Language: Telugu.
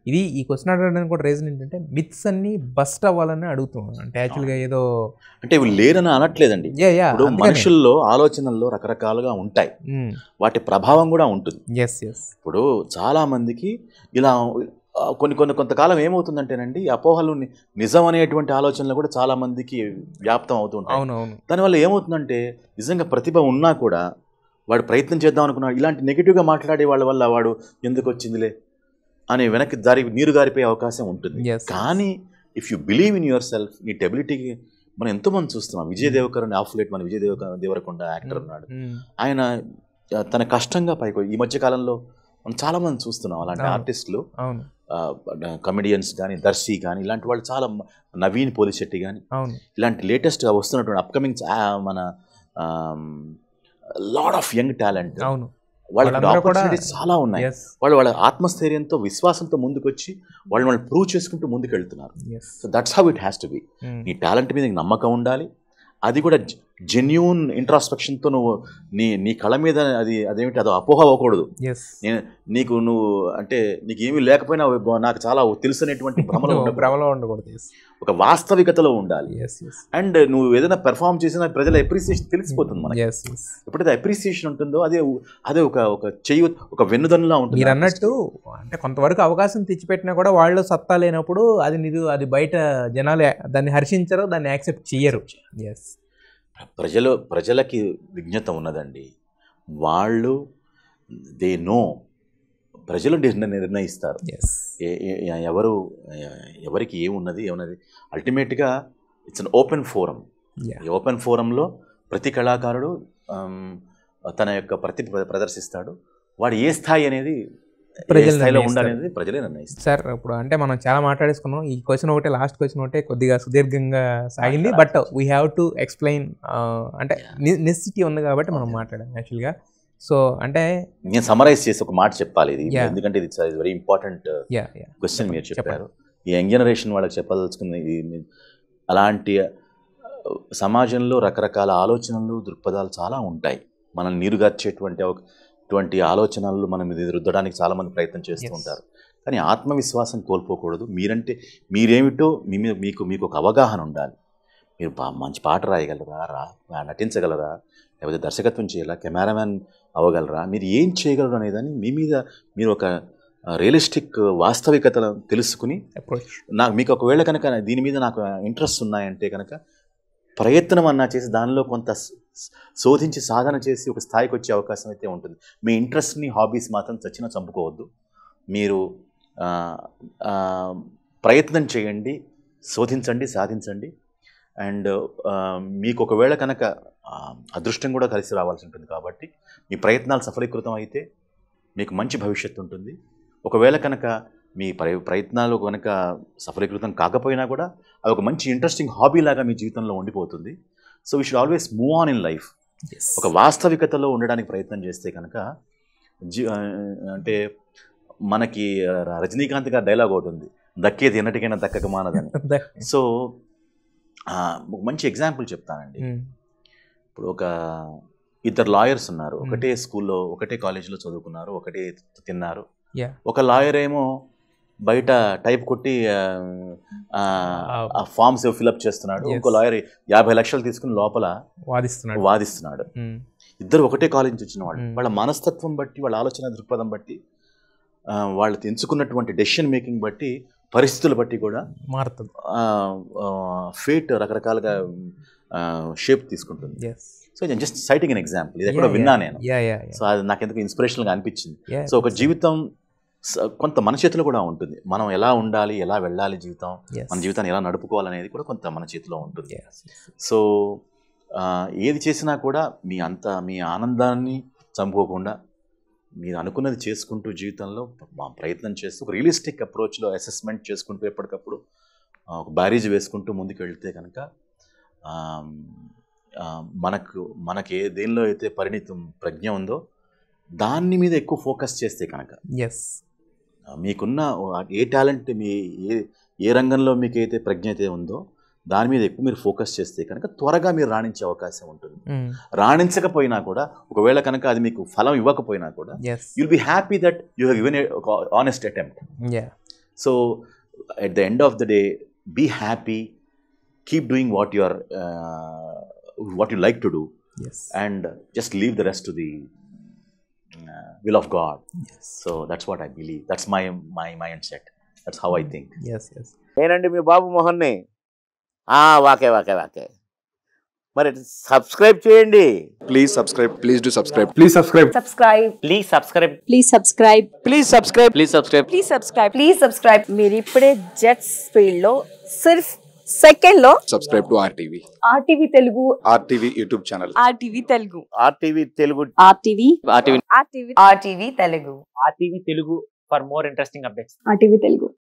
ఇది ఈ క్వశ్చన్ అడగడానికి కూడా రీజన్ ఏంటంటే మిత్స్ అన్ని బస్ట్ అవ్వాలని అడుగుతున్నాను అంటే యాక్చువల్గా ఏదో అంటే ఇవి లేరని అనట్లేదండి యా యా ఇప్పుడు మనుషుల్లో ఆలోచనల్లో రకరకాలుగా ఉంటాయి వాటి ప్రభావం కూడా ఉంటుంది ఎస్ ఎస్ ఇప్పుడు చాలా మందికి ఇలా ఆ, కొన్ని కొన్ని కొంతకాలం ఏమవుతుందంటేనండి ఈ అపోహలు ని- నిజం అనేటువంటి ఆలోచనలు కూడా చాలా మందికి వ్యాప్తం అవుతుంటాయి అవును అవును దానివల్ల ఏమవుతుందంటే నిజంగా ప్రతిభ ఉన్నా కూడా వాడు ప్రయత్నం చేద్దాం అనుకున్నాడు ఇలాంటి నెగిటివ్గా మాట్లాడే వాళ్ళ వల్ల వాడు ఎందుకు వచ్చిందిలే అని వెనక్కి దారి నీరు గారిపోయే అవకాశం ఉంటుంది Yes, yes. కానీ ఇఫ్ యు బిలీవ్ ఇన్ యువర్ సెల్ఫ్ నీ టెబిలిటీకి మనం ఎంతోమంది చూస్తున్నాం విజయ్ దేవకర్ ఆఫ్ లేట్ మన విజయ్ దేవక దేవరకొండ యాక్టర్ ఉన్నాడు మ్మ్. ఆయన ఆ, తన కష్టంగా పైకి ఈ మధ్య కాలంలో మనం చాలా మంది చూస్తున్నాం అలాంటి అవును. ఆర్టిస్టులు అవును కమెడియన్స్ కానీ దర్శి కానీ ఇలాంటి వాళ్ళు చాలా మ- నవీన్ పోలిశెట్టి కానీ అవును ఇలాంటి లేటెస్ట్గా వస్తున్నటువంటి అప్కమింగ్ మన లాడ్ ఆఫ్ యంగ్ టాలెంట్ అవును వాళ్ళకి వాళ్ళందరూ కూడా- ఆపర్చునిటీస్ చాలా ఉన్నాయి ఎస్ వాళ్ళు వాళ్ళ ఆత్మస్థైర్యంతో విశ్వాసంతో ముందుకొచ్చి వాళ్ళు వాళ్ళు ప్రూవ్ చేసుకుంటూ ముందుకు వెళ్తున్నారు yes so that's how it has to be నీ టాలెంట్ మీద నీకు నమ్మకం ఉండాలి అది కూడా జెన్యున్ ఇంట్రాస్పెక్షన్తో నువ్వు నీ నీ కళ మీద అది అదేమిటి అదో అపోహ అవ్వకూడదు ఎస్ నేను నీకు నువ్వు అంటే నీకు ఏమీ లేకపోయినా నాకు చాలా తెలుసు అనేటువంటి భ్రమలో ఉండకూడదు. భ్రమలో ఉండకూడదు ఎస్ ఒక వాస్తవికతలో ఉండాలి ఎస్ ఎస్ అండ్ నువ్వు ఏదైనా పెర్ఫామ్ చేసినా ప్రజల అప్రిసియేషన్ తెలిసిపోతుంది మనకి ఎస్ ఎస్ ఎప్పుడైతే అప్రిసియేషన్ ఉంటుందో అదే అదే ఒక ఒక చెయ్యి ఒక వెన్నుదన్నులా ఉంటుంది మీరు అన్నట్టు అంటే కొంతవరకు అవకాశం తెచ్చిపెట్టినా కూడా వాళ్ళు సత్తా లేనప్పుడు అది మీరు అది బయట జనాలు దాన్ని హర్షించరు దాన్ని యాక్సెప్ట్ చేయరు ఎస్ ప్రజలు ప్రజలకి విజ్ఞత ఉన్నదండి వాళ్ళు దే నో ప్రజలు నిర్ణ- నిర్ణయిస్తారు ఎస్ ఏ- ఏ- ఏ- ఎవరు ఏ- ఎవరికి ఏమున్నది ఏమున్నది అల్టిమేట్గా it's an open forum yeah ఈ ఓపెన్ ఫోరంలో ప్రతి కళాకారుడు ఆమ్, తన యొక్క ప్రతిభ ప్ర- ప్రదర్శిస్తాడు వాడు ఏ స్థాయి అనేది ఏ ప్రజలు స్థాయిలో నిర్ణయిస్తారు. ఉండాలనేది ప్రజలే నిర్ణయిస్తారు సార్ ఇప్పుడు అంటే మనం చాలా మాట్లాడేసుకున్నాం ఈ క్వశ్చన్ ఒకటే లాస్ట్ క్వశ్చన్ ఒకటే కొద్దిగా సుదీర్ఘంగా సాగింది but we have to explain అంటే నెసిటీ ఉంది కాబట్టి మనం మాట్లాడాం యాక్చువల్గా సో అంటే నేను సమరైజ్ చేసి ఒక మాట చెప్పాలి ఇది Yeah. ఎందుకంటే ఇది very important yeah yeah question మీరు చెప్పండి. చెప్పారు ఈ యంగ్ జనరేషన్ వాళ్ళకి చెప్పదలుచుకుంది ఇది మీ- అలాంటి ఆ, సమాజంలో రకరకాల ఆలోచనలు దృక్పథాలు చాలా ఉంటాయి మనల్ని నీరుగార్చేటువంటి ఒక- అటువంటి ఆలోచనలు మనం ఇది రుద్దడానికి చాలా మంది ప్రయత్నం చేస్తూ Yes. ఉంటారు కానీ ఆత్మవిశ్వాసం కోల్పోకూడదు మీరంటే మీరేమిటో మీ మీద మీకు మీకు ఒక అవగాహన ఉండాలి మీరు బా- మంచి పాట రాయగలరా రా నటించగలరా లేకపోతే దర్శకత్వం చేయాలా కెమెరామ్యాన్ అవ్వగలరా మీరు ఏం చేయగలరు అనేదాన్ని మీ మీద మీరు ఒక రియలిస్టిక్ వాస్తవికతను తెలుసుకుని అప్రోచ్ నాకు మీకు ఒకవేళ కనుక దీని మీద నాకు ఇంట్రెస్ట్ ఉన్నాయంటే కనుక ప్రయత్నం అన్నా చేసి దానిలో కొంత స- శోధించి సాధన చేసి ఒక స్థాయికి వచ్చే అవకాశం అయితే ఉంటుంది మీ ఇంట్రెస్ట్ని హాబీస్ మాత్రం చచ్చినా చంపుకోవద్దు మీరు ఆ, ఆ, ప్రయత్నం చేయండి శోధించండి సాధించండి అండ్ మీకు ఒకవేళ కనుక ఆ, అదృష్టం కూడా కలిసి రావాల్సి ఉంటుంది కాబట్టి మీ ప్రయత్నాలు సఫలీకృతం అయితే మీకు మంచి భవిష్యత్తు ఉంటుంది ఒకవేళ కనుక మీ ప్రయ ప్రయత్నాలు కనుక సఫలీకృతం కాకపోయినా కూడా అది ఒక మంచి ఇంట్రెస్టింగ్ హాబీ లాగా మీ జీవితంలో ఉండిపోతుంది so we should always move on in life ఒక వాస్తవికతలో ఉండడానికి ప్రయత్నం చేస్తే కనుక జీ ఆ, అంటే మనకి ర- రజనీకాంత్ గారి డైలాగ్ ఒకటి ఉంది దక్కేది ఎన్నటికైనా దక్కక మానదని సో ఆ, ఒక మంచి ఎగ్జాంపుల్ చెప్తానండి ఇప్పుడు ఒక ఇద్దరు లాయర్స్ ఉన్నారు Hmm. ఒకటే స్కూల్లో ఒకటే కాలేజీలో చదువుకున్నారు ఒకటే తిన్నారు Yeah. ఒక లాయర్ ఏమో బయట టైప్ కొట్టి ఆ, ఆ, Ah. ఆ ఫామ్స్ ఫిల్అప్ చేస్తున్నాడు Yes. ఇంకో లాయర్ యాభై లక్షలు తీసుకుని లోపల వాదిస్తున్నాడు వాదిస్తున్నాడు ఉమ్, ఇద్దరు ఒకటే కాలేజ్ నుంచి వచ్చిన వాళ్ళు Hmm. వాళ్ళ మనస్తత్వం బట్టి వాళ్ళ ఆలోచన దృక్పథం బట్టి ఆ, వాళ్ళు ఎంచుకున్నటువంటి డెసిషన్ మేకింగ్ బట్టి పరిస్థితులు బట్టి కూడా మారుతుంది ఫేట్ రకరకాలుగా షేప్ తీసుకుంటుంది yes so just citing an example ఇది ఎక్కడో విన్నా నేను యా యా సో అది నాకు ఎందుకు ఇన్స్పిరేషన్గా అనిపించింది యా సో ఒక జీవితం స- కొంత మన చేతిలో కూడా ఉంటుంది మనం ఎలా ఉండాలి ఎలా వెళ్ళాలి జీవితం మన జీవితాన్ని ఎలా నడుపుకోవాలనేది కూడా కొంత మన చేతిలో ఉంటుంది సో ఆ, ఏది చేసినా కూడా మీ అంత మీ ఆనందాన్ని చంపుకోకుండా మీరు అనుకున్నది చేసుకుంటూ జీవితంలో మా ప్రయత్నం చేస్తూ ఒక రియలిస్టిక్ అప్రోచ్లో అసెస్మెంట్ చేసుకుంటూ ఎప్పటికప్పుడు ఆ, ఒక బ్యారేజ్ వేసుకుంటూ ముందుకు వెళ్తే కనుక ఆ, ఆ, మనకు మనకి ఏ దేనిలో అయితే పరిణితం ప్రజ్ఞ ఉందో దాని మీద ఎక్కువ ఫోకస్ చేస్తే కనుక ఎస్ ఆ, మీకున్న ఏ టాలెంట్ మీ ఏ ఏ రంగంలో మీకు అయితే ప్రజ్ఞ అయితే ఉందో దాని మీద ఎక్కువ మీరు ఫోకస్ చేస్తే కనుక త్వరగా మీరు రాణించే అవకాశం ఉంటుంది రాణించకపోయినా కూడా ఒకవేళ కనుక అది మీకు ఫలం ఇవ్వకపోయినా కూడా yes you'll be happy that you have given ఒక honest attempt yeah so at the end of the day be happy keep doing what you are what you like to do yes and just leave the rest to the will of God so that's what I believe that's my my mind set that's how I think yes yes నేనండి మీ బాబు మోహన్ని ఆ, వాకే వాకే వాకే మరి సబ్స్క్రైబ్ చేయండి Please subscribe. Please do subscribe. Please subscribe. subscribe please subscribe please subscribe please subscribe please subscribe please subscribe please subscribe మీరు ఇప్పుడే జెట్స్ ఫీల్డ్ లో సిర్ఫ్ సెకండ్ లో Subscribe to RTV. RTV Telugu RTV YouTube channel. RTV Telugu RTV Telugu RTV RTV RTV Telugu RTV Telugu for more interesting updates RTV Telugu